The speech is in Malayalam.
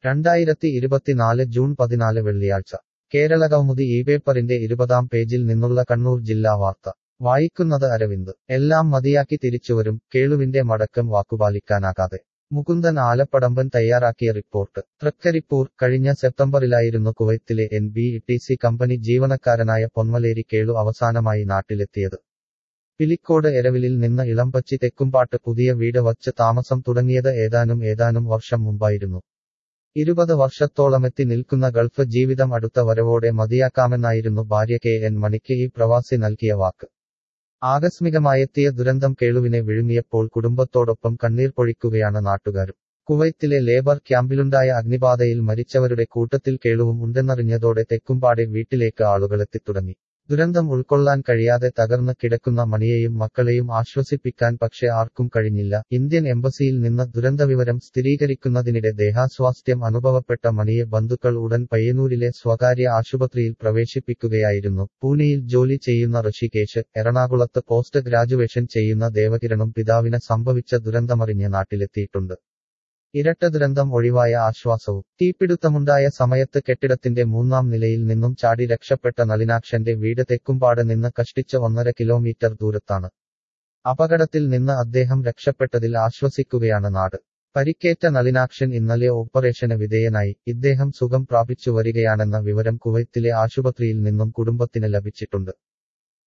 രണ്ടായിരത്തി ഇരുപത്തിനാല് ജൂൺ പതിനാല് വെള്ളിയാഴ്ച കേരളകൗമുദി ഈ പേപ്പറിന്റെ ഇരുപതാം പേജിൽ നിന്നുള്ള കണ്ണൂർ ജില്ലാ വാർത്ത വായിക്കുന്നത് അരവിന്ദ് എല്ലാം മതിയാക്കി തിരിച്ചുവരും കേളുവിന്റെ മടക്കം വാക്കുപാലിക്കാനാകാതെ മുകുന്ദൻ ആലപ്പടമ്പൻ തയ്യാറാക്കിയ റിപ്പോർട്ട് തൃക്കരിപ്പൂർ കഴിഞ്ഞ സെപ്റ്റംബറിലായിരുന്നു കുവൈത്തിലെ N B T C company ജീവനക്കാരനായ പൊന്മലേരി കേളു അവസാനമായി നാട്ടിലെത്തിയത് പിലിക്കോട് എരവിലിൽ നിന്ന് ഇളമ്പച്ചി തെക്കുംപാട്ട് പുതിയ വീട് വച്ച് താമസം തുടങ്ങിയത് ഏതാനും ഏതാനും വർഷം മുമ്പായിരുന്നു ഇരുപത് വർഷത്തോളമെത്തി നിൽക്കുന്ന ഗൾഫ് ജീവിതം അടുത്ത വരവോടെ മതിയാക്കാമെന്നായിരുന്നു ഭാര്യ കെ എൻ മണിക്ക് ഈ പ്രവാസി നൽകിയ വാക്ക് ആകസ്മികമായെത്തിയ ദുരന്തം കേളുവിനെ വിഴുങ്ങിയപ്പോൾ കുടുംബത്തോടൊപ്പം കണ്ണീർ പൊഴിക്കുകയാണ് നാട്ടുകാരും കുവൈത്തിലെ ലേബർ ക്യാമ്പിലുണ്ടായ അഗ്നിബാധയിൽ മരിച്ചവരുടെ കൂട്ടത്തിൽ കേളുവും ഉണ്ടെന്നറിഞ്ഞതോടെ തെക്കുംപാടെ വീട്ടിലേക്ക് ആളുകളെത്തിത്തുടങ്ങി ദുരന്തം ഉൾക്കൊള്ളാൻ കഴിയാതെ തകർന്ന് കിടക്കുന്ന മണിയെയും മക്കളെയും ആശ്വസിപ്പിക്കാൻ പക്ഷേ ആർക്കും കഴിഞ്ഞില്ല ഇന്ത്യൻ എംബസിയിൽ നിന്ന് ദുരന്തവിവരം സ്ഥിരീകരിക്കുന്നതിനിടെ ദേഹാസ്വാസ്ഥ്യം അനുഭവപ്പെട്ട മണിയെ ബന്ധുക്കൾ ഉടൻ പയ്യന്നൂരിലെ സ്വകാര്യ ആശുപത്രിയിൽ പ്രവേശിപ്പിക്കുകയായിരുന്നു പൂനെയിൽ ജോലി ചെയ്യുന്ന ഋഷികേശ് എറണാകുളത്ത് പോസ്റ്റ് ഗ്രാജുവേഷൻ ചെയ്യുന്ന ദേവകിരണും പിതാവിന് സംഭവിച്ച ദുരന്തമറിഞ്ഞ് നാട്ടിലെത്തിയിട്ടുണ്ട് ഇരട്ട ദുരന്തം ഒഴിവായ ആശ്വാസവും തീപിടുത്തമുണ്ടായ സമയത്ത് കെട്ടിടത്തിന്റെ മൂന്നാം നിലയിൽ നിന്നും ചാടി രക്ഷപ്പെട്ട നളിനാക്ഷന്റെ വീട് തെക്കുംപാട് നിന്ന് കഷ്ടിച്ച് ഒന്നര കിലോമീറ്റർ ദൂരത്താണ് അപകടത്തിൽ നിന്ന് അദ്ദേഹം രക്ഷപ്പെട്ടതിൽ ആശ്വസിക്കുകയാണ് നാട് പരിക്കേറ്റ നളിനാക്ഷൻ ഇന്നലെ ഓപ്പറേഷന് വിധേയനായി ഇദ്ദേഹം സുഖം പ്രാപിച്ചു വരികയാണെന്ന വിവരം കുവൈത്തിലെ ആശുപത്രിയിൽ നിന്നും കുടുംബത്തിന് ലഭിച്ചിട്ടുണ്ട്